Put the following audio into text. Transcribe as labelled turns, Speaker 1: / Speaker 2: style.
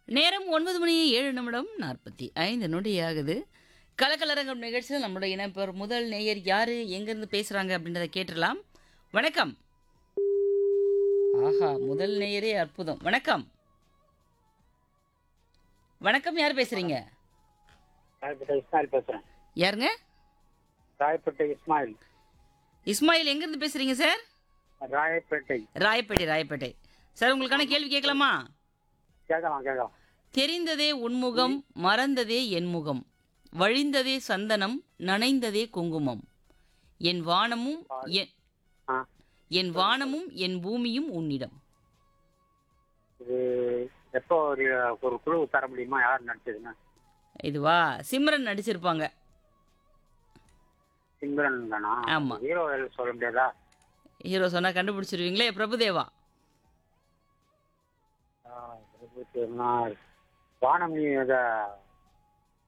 Speaker 1: நேரம் ஒன்பது மணி ஏழு நிமிடம் நாற்பத்தி ஐந்து நொடி ஆகுது கலக்கலரங்கம் நிகழ்ச்சியில் நம்மளுடைய இணைப்பர் முதல் நேயர் யாரு எங்கேருந்து பேசுகிறாங்க அப்படின்றத கேட்டுடலாம் வணக்கம் ஆஹா முதல் நேயரே அற்புதம் வணக்கம் வணக்கம் யார் பேசுறீங்க
Speaker 2: ராயப்பேட்டை இஸ்மாயில் பேசுறேன்
Speaker 1: யாருங்க
Speaker 2: ராயப்பேட்டை இஸ்மாயில்
Speaker 1: இஸ்மாயில் எங்கேருந்து பேசுறீங்க சார்
Speaker 2: ராயப்பேட்டை
Speaker 1: ராயப்பேட்டை ராயப்பேட்டை சார் உங்களுக்கான கேள்வி கேட்கலாமா
Speaker 2: கேட்கலாம் கேட்கலாம்
Speaker 1: தெரிந்ததே உன்முகம் மறந்ததே என்முகம் வழிந்ததே சந்தனம் நனைந்ததே குங்குமம் என் வானமும் என்
Speaker 2: ஆ
Speaker 1: என் வானமும் என் பூமியும் உன்னிடம்
Speaker 2: இது எப்போ ஒரு ஒரு குழு தர முடியுமா யார் நடிச்சதுன்னு
Speaker 1: இதுவா சிம்ரன் நடிச்சிருப்பாங்க
Speaker 2: சிம்ரன் தானா
Speaker 1: ஆமா.
Speaker 2: ஹீரோ சொல்ல முடியாதா
Speaker 1: ஹீரோ சொன்னா கண்டுபிடிச்சிருவீங்களே பிரபுதேவா
Speaker 2: ஆ, இருபத்தி ஒரு நாள். வானம் நீ இத